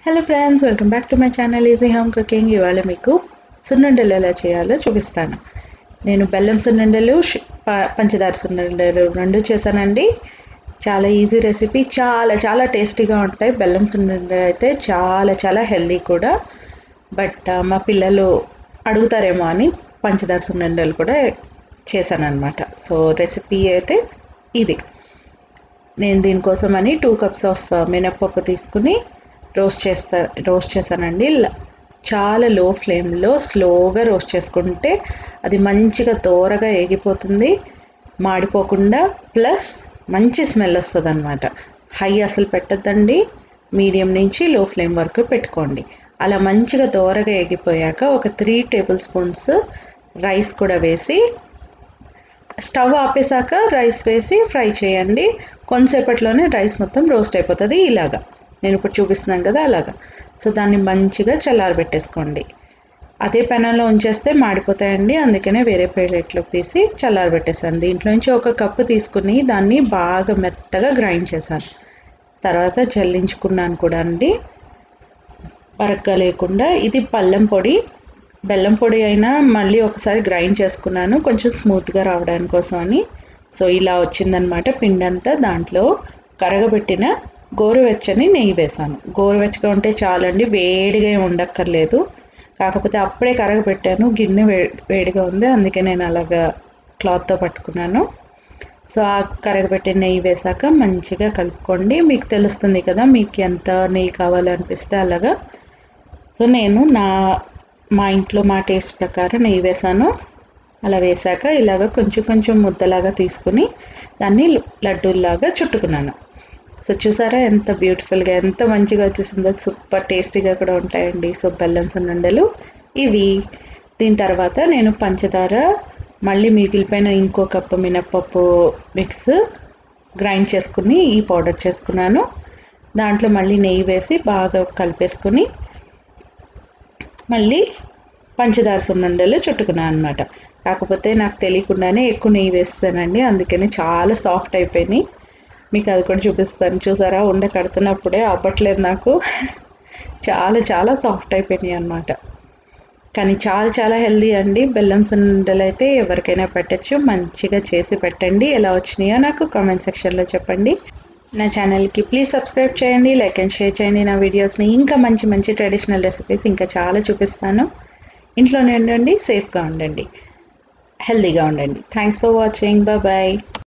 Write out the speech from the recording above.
hello friends welcome back to my channel easy home cooking ఇవాళ మీకు సున్నుండలు ఎలా చేయాలో చూపిస్తాను నేను బెల్లం సున్నుండలు ష్- ప- పంచదార సున్నుండలు రెండు చేశానండి చాలా ఈజీ రెసిపీ చాలా చాలా టేస్టీగా ఉంటాయి బెల్లం సున్నుండలు అయితే చాలా చాలా హెల్దీ కూడా బట్ ఆ, మా పిల్లలు అడుగుతారేమో అని పంచదార సున్నుండలు కూడా చేశానన్నమాట సో రెసిపీ అయితే ఇది నేను దీనికోసమని టూ కప్స్ ఆఫ్ మినప్పప్పు తీసుకుని రోస్ట్ చేస్తా రోస్ట్ చేశానండి ల- చాలా లో ఫ్లేమ్లో స్లోగా రోస్ట్ చేసుకుంటే అది మంచిగా దోరగా ఏగిపోతుంది మాడిపోకుండా ప్లస్ మంచి స్మెల్ వస్తుంది అనమాట హై అసలు పెట్టద్దండి మీడియం నుంచి లో ఫ్లేమ్ వరకు పెట్టుకోండి అలా మంచిగా దోరగా ఎగిపోయాక ఒక త్రీ టేబుల్ స్పూన్స్ రైస్ కూడా వేసి స్టవ్ ఆపేసాక రైస్ వేసి ఫ్రై చేయండి కొంతసేపట్లోనే రైస్ మొత్తం రోస్ట్ అయిపోతుంది ఇలాగా నేను ఇప్పుడు చూపిస్తున్నాను కదా అలాగా సో దాన్ని మంచిగా చల్లారబెట్టేసుకోండి అదే పెనంలో ఉంచేస్తే మాడిపోతాయండి అందుకనే వేరే ప్లేట్లోకి తీసి చల్లారబెట్టేసాను దీంట్లో నుంచి ఒక కప్పు తీసుకుని దాన్ని బాగా మెత్తగా గ్రైండ్ చేశాను తర్వాత జల్లించుకున్నాను కూడా అండి బరగ్గా లేకుండా ఇది పళ్ళెం పొడి బెల్లం పొడి అయినా మళ్ళీ ఒకసారి గ్రైండ్ చేసుకున్నాను కొంచెం స్మూత్గా రావడానికి కోసం అని సో ఇలా వచ్చిందనమాట పిండి అంతా దాంట్లో కరగబెట్టిన గోరువెచ్చని నెయ్యి వేసాను గోరువెచ్చగా ఉంటే చాలండి వేడిగా ఏమి ఉండక్కర్లేదు కాకపోతే అప్పుడే కరగబెట్టాను గిన్నె వే వేడిగా ఉంది అందుకే నేను అలాగా క్లాత్తో పట్టుకున్నాను సో ఆ కరగబెట్టిన నెయ్యి వేసాక మంచిగా కలుపుకోండి మీకు తెలుస్తుంది కదా మీకు ఎంత నెయ్యి కావాలనిపిస్తే అలాగా సో నేను నా మా ఇంట్లో మా టేస్ట్ ప్రకారం నెయ్యి వేసాను అలా వేసాక ఇలాగ కొంచెం కొంచెం ముద్దలాగా తీసుకుని దాన్ని లడ్డూల్లాగా చుట్టుకున్నాను సో చూసారా ఎంత బ్యూటిఫుల్గా ఎంత మంచిగా వచ్చేసిందో సూపర్ టేస్టీగా కూడా ఉంటాయండి సో బెల్లం సున్నుండలు ఇవి దీని తర్వాత నేను పంచదార మళ్ళీ మిగిలిపోయిన ఇంకో కప్పు మినప్పప్పు మిక్స్ గ్రైండ్ చేసుకుని ఈ పౌడర్ చేసుకున్నాను దాంట్లో మళ్ళీ నెయ్యి వేసి బాగా కలిపేసుకుని మళ్ళీ పంచదార సున్నుండలు చుట్టుకున్నాను అనమాట కాకపోతే నాకు తెలియకుండానే ఎక్కువ నెయ్యి వేస్తానండి అందుకని చాలా సాఫ్ట్ అయిపోయినాయి మీకు అది కూడా చూపిస్తాను చూసారా ఉండ కడుతున్నప్పుడే అవ్వట్లేదు నాకు చాలా చాలా సాఫ్ట్ అయిపోయినాయి అనమాట కానీ చాలా చాలా హెల్దీ అండి బెల్లం సున్నుండలు అయితే ఎవరికైనా పెట్టచ్చు మంచిగా చేసి పెట్టండి ఎలా వచ్చినాయో నాకు కామెంట్ సెక్షన్లో చెప్పండి నా ఛానల్కి ప్లీజ్ సబ్స్క్రైబ్ చేయండి లైక్ అండ్ షేర్ చేయండి నా వీడియోస్ని ఇంకా మంచి మంచి ట్రెడిషనల్ రెసిపీస్ ఇంకా చాలా చూపిస్తాను ఇంట్లోనే ఉండండి సేఫ్గా ఉండండి హెల్తీగా ఉండండి థ్యాంక్స్ ఫర్ వాచింగ్ బాయ్